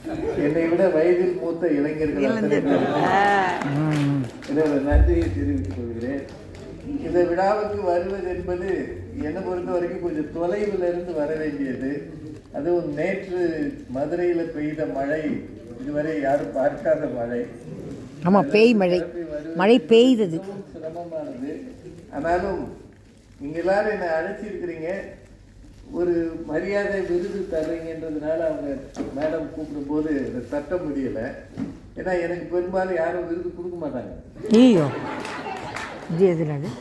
என்னை விட வயதில் மூத்த இளைஞர்கள் அத்தனை பேரும் ம். இதோட நன்றியை தெரிவித்துக் கொள்கிறேன் இந்த விழாவுக்கு வருவது என்பது என்னை பொறுத்த வரைக்கும் கொஞ்சம் தொலைவில் இருந்து வர வேண்டியது அதுவும் நேற்று மதுரையில பெய்த மழை இதுவரை யாரும் பார்க்காத மழை ஆமா பேய் மழை மழை பெய்தது மிகவும் சிரமமானது ஆனாலும் நீங்க எல்லாரும் என்னை அழைச்சிருக்கிறீங்க ஒரு மரியாதை விருது தர்றீங்கன்றதுனால அவங்க மேடம் கூப்பிடும்போது அதை தட்ட முடியல ஏன்னா எனக்கு பெரும்பாலும் யாரும் விருது கொடுக்க மாட்டாங்க ஐயோ இது எதுனால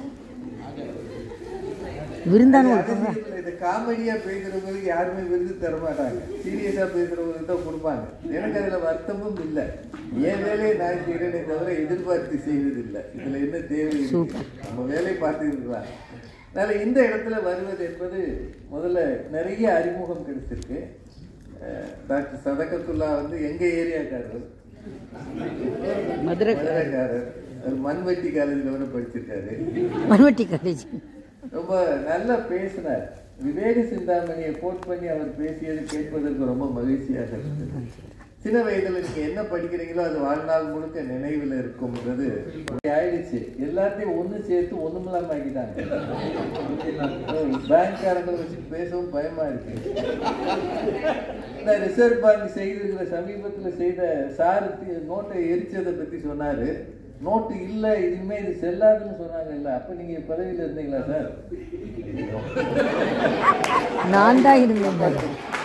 விருந்தானு ஒருத்தவங்க அரசியல்ல இந்த காமெடியா பேசுறவங்களுக்கு யாருமே விருது தர மாட்டாங்க சீரியஸா பேசுறவங்களுக்கு தான் கொடுப்பாங்க எனக்கு அதுல வருத்தமும் இல்லை என் வேலையை நான் செய்யறேனே தவிர எதிர்பார்த்து செய்வது இல்லை இதுல என்ன தேவை இருக்கு? நம்ம வேலையை பார்த்து இருக்கலாம் அதனால இந்த இடத்துல வருவது என்பது முதல்ல நிறைய அறிமுகம் கிடைச்சிருக்கு அஹ் டாக்டர் சதகத்துல்லா வந்து எங்க ஏரியாக்காரர் மதுரை மதுரைக்காரர் அவர் மண்வெட்டி காலேஜில் வரை படிச்சிருக்காரு மண்வெட்டி காலேஜ் ரொம்ப நல்லா பேசினார் விவேக சிந்தாமணியை கோட் பண்ணி அவர் பேசியது கேட்பதற்கு ரொம்ப மகிழ்ச்சியாக இருந்தது சின்ன வயதுல நீங்க என்ன படிக்கிறீங்களோ அது வாழ்நாள் முழுக்க நினைவில் இருக்கும்ன்றது அப்படி ஆயிடுச்சு எல்லாத்தையும் ஒண்ணு சேர்த்து ஒண்ணுமில்லாம ஆக்கிட்டாங்க பேங்க்காரங்களை வச்சு பேசவும் பயமா இருக்கு இந்த ரிசர்வ் பேங்க் செய்திருக்கிற சமீபத்துல செய்த சார் நோட்டை எரிச்சதை பத்தி சொன்னாரு நோட்டு இல்ல இனிமே இது செல்லாதுன்னு சொன்னாங்க இல்ல அப்ப நீங்க பதவியில இருந்தீங்களா சார் நான் தான் இருந்தேன் பாரு.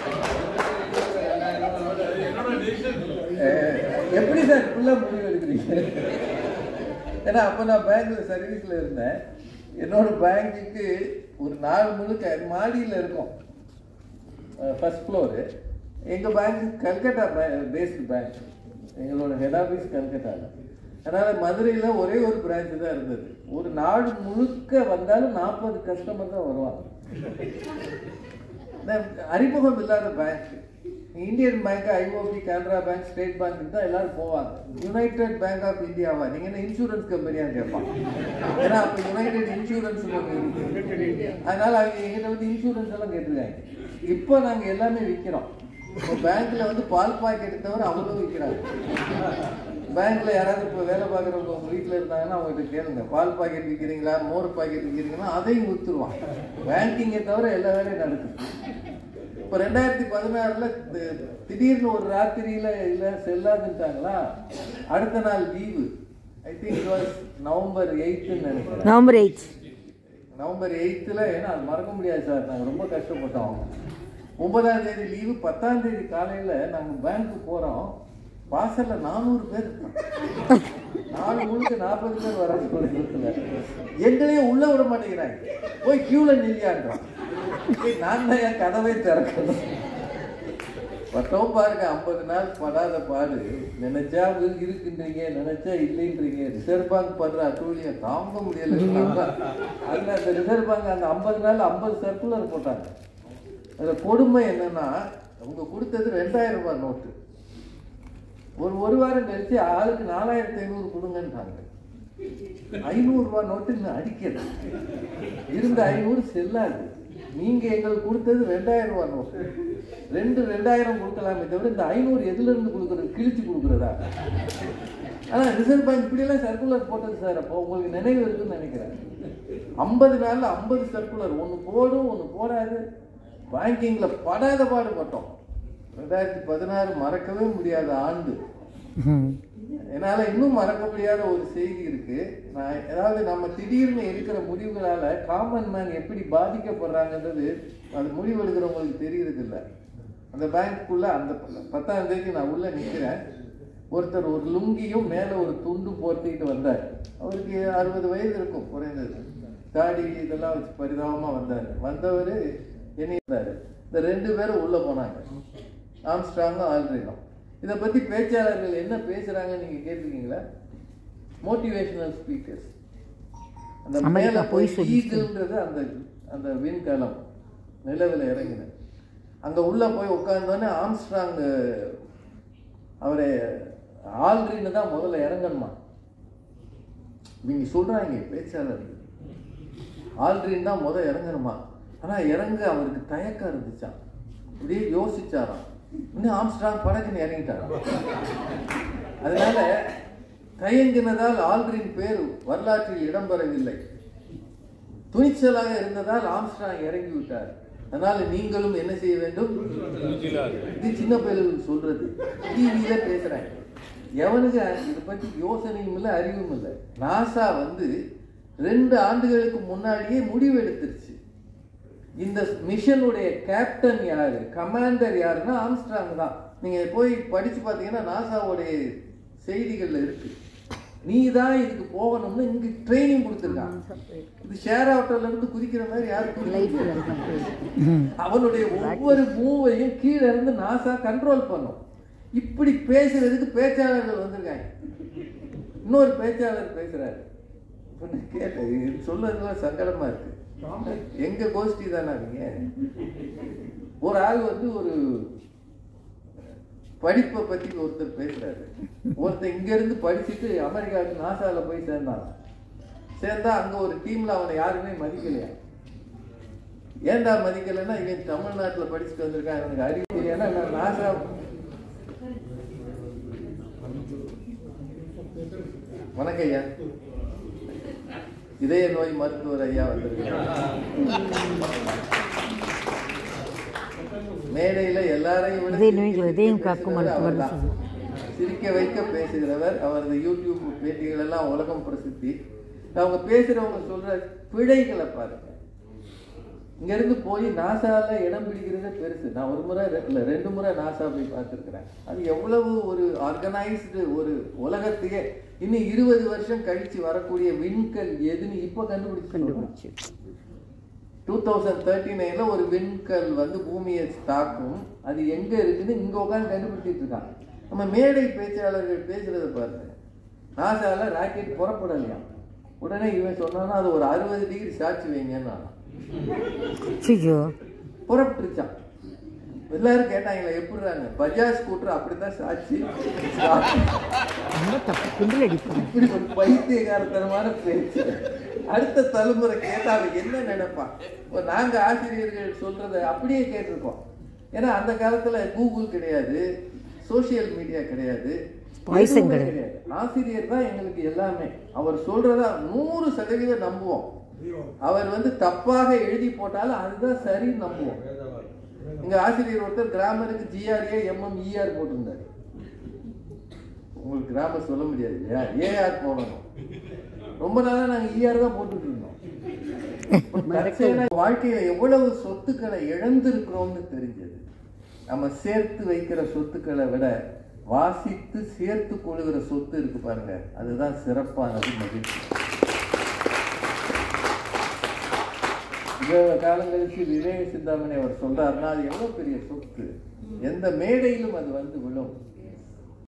அஹ், எப்படி சார் ஃபுல்லா முடிவு எடுக்கிறீங்க ஏன்னா அப்ப நான் பேங்க்ல சர்வீஸ்ல இருந்தேன் என்னோட பேங்குக்கு ஒரு நாள் முழுக்க மாடியில இருக்கும் ஃபர்ஸ்ட் ஃப்ளோரு எங்க பேங்க் கல்கட்டா பேஸ்டு பேங்க் எங்களோட ஹெட் ஆஃபீஸ் கல்கட்டால அதனால மதுரையில ஒரே ஒரு பிரான்ச் தான் இருந்தது ஒரு நாடு முழுக்க வந்தாலும் நாற்பது கஸ்டமர் தான் வருவாங்க இந்த அறிமுகம் இல்லாத bank Indian bank IOB Canara bank state bank தான் எல்லாரும் போவாங்க யுனைடெட் பேங்க் ஆஃப் இந்தியாவா நீங்க என்ன இன்சூரன்ஸ் கம்பெனியான்னு கேட்பான் ஏன்னா அப்ப யுனைடெட் இன்சூரன்ஸ் ஒன்று இருக்கு அதனால அவங்க எங்கிட்ட வந்து இன்சூரன்ஸ் எல்லாம் கேட்டிருக்காங்க இப்போ நாங்க எல்லாமே விற்கிறோம் இப்போ பேங்க்ல வந்து பால் பாக்கெட் தவிர அவங்களும் விற்கிறாங்க பேங்க்ல யாராவது இப்போ வேலை பார்க்குறவங்க உங்க வீட்டில் இருந்தாங்கன்னா அவங்ககிட்ட கேளுங்க பால் பாக்கெட் விற்கிறீங்களா மோர் பாக்கெட் விற்கிறீங்களா அதையும் விற்றுருவான் பேங்கிங்கை தவிர எல்லா வேலையும் நடக்குது இப்போ ரெண்டாயிரத்தி பதினாறுல திடீர்னு ஒரு ராத்திரியில இல்ல செல்லாதுட்டாங்களா அடுத்த நாள் leave I think was November எயித்துன்னு நினைக்கிறேன் நவம்பர் எயிட் நவம்பர் எயித்துல ஏன்னா அது மறக்க முடியாது சார் நாங்க ரொம்ப கஷ்டப்பட்டோம் ஒன்பதாம் தேதி லீவு பத்தாம் தேதி காலையில நாங்க பேங்க்கு போறோம் வாசல்ல நானூறு பேர் இருக்காங்க நாலு முழுக்க நாற்பது பேர் வராங்க சொல்லிட்டு எங்களையும் உள்ள விட மாட்டேங்கிறாங்க போய் கியூல நில்லியான்றான் ஏய், நான் தான் என் கதவை திறக்கணும் பத்தவும் பாருங்க ஐம்பது நாள் படாத பாடு நினைச்சா இரு- இருக்குன்றீங்க நினைச்சா இல்லைன்றீங்க ரிசர்வ் பேங்க் பண்ற அட்டூழியம் தாங்க முடியல அதுல அந்த ரிசர்வ் பேங்க் அந்த ஐம்பது நாள் ஐம்பது சர்க்குலர் போட்டாங்க அதுல கொடுமை என்னன்னா அவங்க கொடுத்தது ரெண்டாயிரம் ரூபாய் நோட்டு ஒரு ஒரு வாரம் கழிச்சு ஆளுக்கு நாலாயிரத்தி ஐநூறு கொடுங்கன்றாங்க ஐநூறு ரூபாய் நோட்டு இன்னும் அடிக்கல இருந்த ஐநூறு செல்லாது நீங்க எங்களுக்கு கொடுத்தது ரெண்டாயிரம் ரூபாய் நோட்டு ரெண்டு ரெண்டாயிரம் கொடுக்கலாமே தவிர இந்த ஐநூறு எதுல இருந்து கொடுக்கறது கிழிச்சு கொடுக்குறதா ஆனா ரிசர்வ் பேங்க் இப்படியெல்லாம் சர்க்குலர் போட்டது சார் அப்போ உங்களுக்கு நினைவு இருக்குன்னு நினைக்கிறேன் ஐம்பது நாள்ல ஐம்பது சர்க்குலர் ஒன்று போடும் ஒன்று போடாது பேங்கிங்ல படாத பாடுபட்டோம் ரெண்டாயிரத்தி பதினாறு மறக்கவே முடியாத ஆண்டு என்னால இன்னும் மறக்க முடியாத ஒரு செய்தி இருக்கு நான் அதாவது நம்ம திடீர்னு எடுக்கிற முடிவுகளால காமன் மேன் எப்படி பாதிக்கப்படுறாங்கன்றது அது முடிவு எடுக்கிறவங்களுக்கு தெரியறது இல்ல அந்த பேங்க்குள்ள அந்த பத்தாம் தேதி நான் உள்ள நிக்கிறேன் ஒருத்தர் ஒரு லுங்கியும் மேல ஒரு துண்டு போர்த்திக்கிட்டு வந்தார் அவருக்கு அறுபது வயது இருக்கும் குறைந்தது தாடி இதெல்லாம் வச்சு பரிதாபமா வந்தார் வந்தவர் என்ன இருந்தாரு இந்த ரெண்டு பேரும் உள்ள போனாங்க ஆம்ஸ்ட்ராங்கும் ஆல்ட்ரினும் இதை பத்தி பேச்சாளர்கள் என்ன பேசுறாங்கன்னு நீங்க கேட்டிருக்கீங்களா மோட்டிவேஷனல் ஸ்பீக்கர்ஸ் அந்த அமெரிக்கா மேல போய் போய் சொல்லி ஈகிள்ன்றது அந்த அந்த விண்கலம் நிலவில் இறங்கின அங்க உள்ள போய் உட்கார்ந்தோடனே ஆம்ஸ்ட்ராங் அவரை ஆல்ட்ரின்னு தான் முதல்ல இறங்கணுமா இவங்க சொல்றாங்க பேச்சாளர்கள் ஆல்ட்ரின் தான் முத இறங்கணுமா ஆனா இறங்க அவருக்கு தயக்கம் இருந்துச்சாம் அப்படியே யோசிச்சாராம் இன்னும் ஆம்ஸ்ட்ராங் படக்குன்னு இறங்கிட்டார் அதனால தயங்கினதால் ஆல்ரின் பேர் வரலாற்றில் இடம்பெறவில்லை துணிச்சலாக இருந்ததால் ஆம்ஸ்ட்ராங் இறங்கி விட்டார் அதனால நீங்களும் என்ன செய்ய வேண்டும் இது சின்ன பயலுக்கு சொல்றது டிவியில பேசுறேன் எவனுக்கு இதை பத்தி யோசனையும் இல்லை அறிவும் இல்லை நாசா வந்து ரெண்டு ஆண்டுகளுக்கு முன்னாடியே முடிவு எடுத்துருச்சு இந்த மிஷனுடைய கேப்டன் யாரு கமாண்டர் யாருன்னா ஆம்ஸ்ட்ராங் தான் நீங்க போய் படிச்சு பார்த்தீங்கன்னா நாசாவுடைய செய்திகள்ல இருக்கு நீ தான் இதுக்கு போகணும்னு இங்க ட்ரைனிங் கொடுத்துருக்கான் இது ஷேர் ஆட்டோல இருந்து குதிக்கிற மாதிரி யாரும் ம். அவனுடைய ஒவ்வொரு மூவையும் கீழே இருந்து நாசா கண்ட்ரோல் பண்ணும் இப்படி பேசுறதுக்கு பேச்சாளர்கள் வந்திருக்காங்க இன்னொரு பேச்சாளர் பேசுறாரு இப்ப நான் கேட்டேன் இது சொல்றதுலாம் சங்கடமா இருக்கு எங்க கோஷ்டி தானே நீங்க ஒரு ஆள் வந்து ஒரு படிப்பை பத்தி ஒருத்தர் பேசுறாரு ஒருத்தர் இங்க இருந்து படிச்சுட்டு அமெரிக்காவுக்கு நாசால போய் சேர்ந்தான் சேர்ந்தா அங்க ஒரு டீம்ல அவனை யாருமே மதிக்கலையா ஏன்டா மதிக்கலைன்னா இவன் தமிழ்நாட்டுல படிச்சுட்டு வந்திருக்கான் இவனுக்கு அறிவு இல்லையானா நான் நாசா வணக்கம் ஐயா இதய நோய் மருத்துவர் ஐயா வந்திருக்காங்க மேடையில எல்லாரையும் விட இதய நோய், சிரிக்க இதயம் வைக்க காக்கும் பேசுகிறவர் மருத்துவர் அவர்தான். சிரிக்க வைக்க பேசுகிறவர் அவரது யூடியூப் பேட்டிகள் எல்லாம் உலகம் பிரசித்தி அவங்க பேசுறவங்க சொல்ற பிழைகளை பாருங்க இங்க இருந்து போய் நாசால இடம் பிடிக்கிறதே பெருசு நான் ஒரு முறை ரெ- இல்ல ரெண்டு முறை நாசா போய் பார்த்துருக்கிறேன் அது எவ்வளவு ஒரு ஆர்கனைஸ்டு ஒரு உலகத்தையே இன்னும் இருபது வருஷம் கழிச்சு வரக்கூடிய விண்கல் எதுன்னு இப்ப கண்டுபிடிச்சு கண்டுபிடிச்சு டூ தௌசண்ட் தேர்ட்டி நைன்ல ஒரு விண்கல் வந்து பூமியை தாக்கும் அது எங்க இருக்குன்னு இங்க உட்காந்து கண்டுபிடிச்சிட்டு இருக்காங்க நம்ம மேடை பேச்சாளர்கள் பேசுறத பாருங்க நாசால ராக்கெட் புறப்படலையா உடனே இவன் சொன்னான்னா அது ஒரு அறுபது டிகிரி சாட்சி வைங்கன்னா ஐயோ புறப்பட்டுருச்சான் எல்லாரும் கேட்டாங்களா எப்படிறாங்க பஜாஜ் ஸ்கூட்டர் அப்படித்தான் சாட்சி ரொம்ப தப்பு கிண்டல் அடிப்பாங்க இப்படி ஒரு பைத்தியகாரத்தனமான பேச்சு அடுத்த தலைமுறை கேட்டா அவன் என்ன நினைப்பான் இப்போ நாங்க ஆசிரியர்கள் சொல்றத அப்படியே கேட்டிருக்கோம் ஏன்னா அந்த காலத்துல கூகுள் கிடையாது சோஷியல் மீடியா கிடையாது Voice எதுவுமே கிடையாது. கிடையாது ஆசிரியர் தான் எங்களுக்கு எல்லாமே அவர் சொல்றதா நூறு சதவீதம் நம்புவோம் அவர் வந்து தப்பாக எழுதி போட்டாலும் அதுதான் சரின்னு நம்புவோம் எங்க ஆசிரியர் ஒருத்தர் கிராமருக்கு ஜிஆர்ஏ எம்எம் இஆர் போட்டிருந்தாரு உங்களுக்கு கிராமர் சொல்ல முடியாது இல்லையா ஏஆர் போடணும் ரொம்ப நாளா நாங்க இஆர் தான் போட்டுட்டு இருந்தோம் தற்செயலா வாழ்க்கையில எவ்வளவு சொத்துக்களை இழந்திருக்கிறோம்னு தெரிஞ்சது நம்ம சேர்த்து வைக்கிற சொத்துக்களை விட வாசித்து சேர்த்து கொள்கிற சொத்து இருக்கு பாருங்க அதுதான் சிறப்பானது மகிழ்ச்சி இவ்வளவு காலம் கழிச்சு விவேக சிந்தாமணி அவர் சொல்றாருன்னா அது எவ்வளவு பெரிய சொத்து எந்த மேடையிலும் அது வந்து விழும்